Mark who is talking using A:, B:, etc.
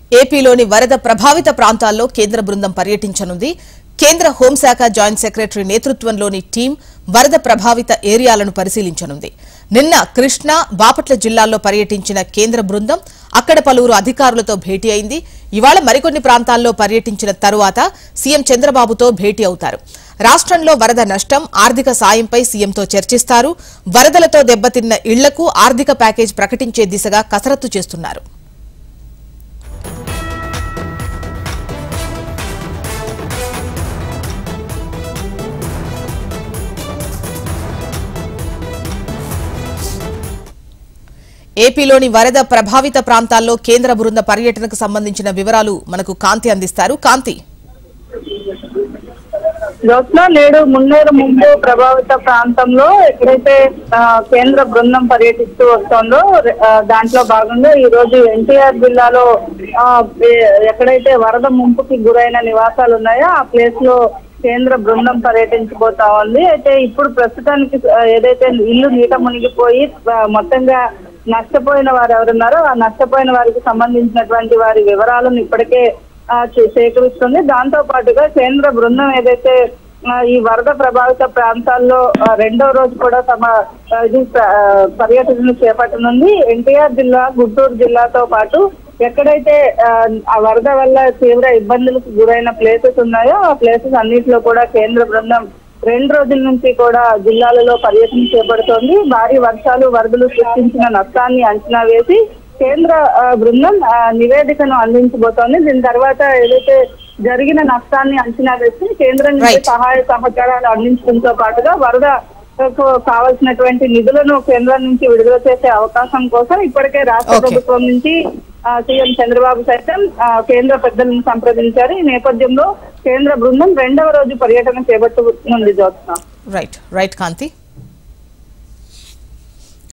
A: ఏపీలోని వరద ప్రభావిత ప్రాంతాల్లో కేంద్ర బృందం పర్యటించనుంది కేంద్ర హోంశాఖ జాయింట్ సెక్రటరీ నేతృత్వంలోని టీం వరద ప్రభావిత ఏరియాలను పరిశీలించనుంది నిన్న కృష్ణా బాపట్ల జిల్లాల్లో పర్యటించిన కేంద్ర బృందం అక్కడ పలువురు అధికారులతో భేటీ అయింది ఇవాళ మరికొన్ని ప్రాంతాల్లో పర్యటించిన తరువాత సీఎం చంద్రబాబుతో భేటీ అవుతారు రాష్ట్రంలో వరద నష్టం ఆర్థిక సాయంపై సీఎంతో చర్చిస్తారు వరదలతో దెబ్బతిన్న ఇళ్లకు ఆర్థిక ప్యాకేజ్ ప్రకటించే దిశగా కసరత్తు చేస్తున్నారు ఏపీలోని వరద ప్రభావిత ప్రాంతాల్లో కేంద్ర బృంద పర్యటనకు సంబంధించిన వివరాలు మనకు కాంతి అందిస్తారు కాంతి
B: జ్యోత్స్న నేడు మున్నేరు ముంపు ప్రభావిత ప్రాంతంలో ఎక్కడైతే ఆ, కేంద్ర బృందం పర్యటిస్తూ వస్తోందో ఆ, దాంట్లో భాగంగా ఈ రోజు ఎన్టీఆర్ జిల్లాలో ఆ, ఏ- ఎక్కడైతే వరద ముంపుకి గురైన నివాసాలు ఉన్నాయో ఆ ప్లేస్ లో కేంద్ర బృందం పర్యటించబోతా ఉంది అయితే ఇప్పుడు ప్రస్తుతానికి ఆ, ఏదైతే ఇల్లు నీట మునిగిపోయి ఆ, మొత్తంగా నష్టపోయిన వారు ఎవరున్నారో ఆ నష్టపోయిన వారికి సంబంధించినటువంటి వారి వివరాలను ఇప్పటికే ఆ, చే- సేకరిస్తుంది దాంతో పాటుగా కేంద్ర బృందం ఏదైతే ఆ, ఈ వరద ప్రభావిత ప్రాంతాల్లో ఆ, రెండో రోజు కూడా తమ ఆ, ఇది ప్ర- ఆ, పర్యటనను చేపట్టనుంది ఎన్టీఆర్ జిల్లా గుంటూరు జిల్లాతో పాటు ఎక్కడైతే ఆ, ఆ వరద వల్ల తీవ్ర ఇబ్బందులకు గురైన ప్లేసెస్ ఉన్నాయో ఆ ప్లేసెస్ అన్నింటిలో కూడా కేంద్ర బృందం రెండు రోజుల నుంచి కూడా జిల్లాలలో పర్యటన చేపడుతోంది భారీ వర్షాలు వరదలు సృష్టించిన నష్టాన్ని అంచనా వేసి కేంద్ర ఆ, బృందం ఆ, నివేదికను అందించబోతోంది దీని తర్వాత ఏదైతే జరిగిన నష్టాన్ని అంచనా వేసి కేంద్రం నుంచి
A: Right.
B: సహాయ సహకారాలు అందించడంతో పాటుగా వరద కు కావాల్సినటువంటి నిధులను కేంద్రం నుంచి విడుదల చేసే అవకాశం కోసం ఇప్పటికే రాష్ట్ర
A: Okay.
B: ప్రభుత్వం నుంచి ఆ, సీఎం చంద్రబాబు సైతం ఆ, కేంద్ర పెద్దలను సంప్రదించారు ఈ నేపథ్యంలో కేంద్ర బృందం రెండవ రోజు పర్యటన చేపట్టనుంది జ్యోత్స్న
A: రైట్ రైట్ కాంతి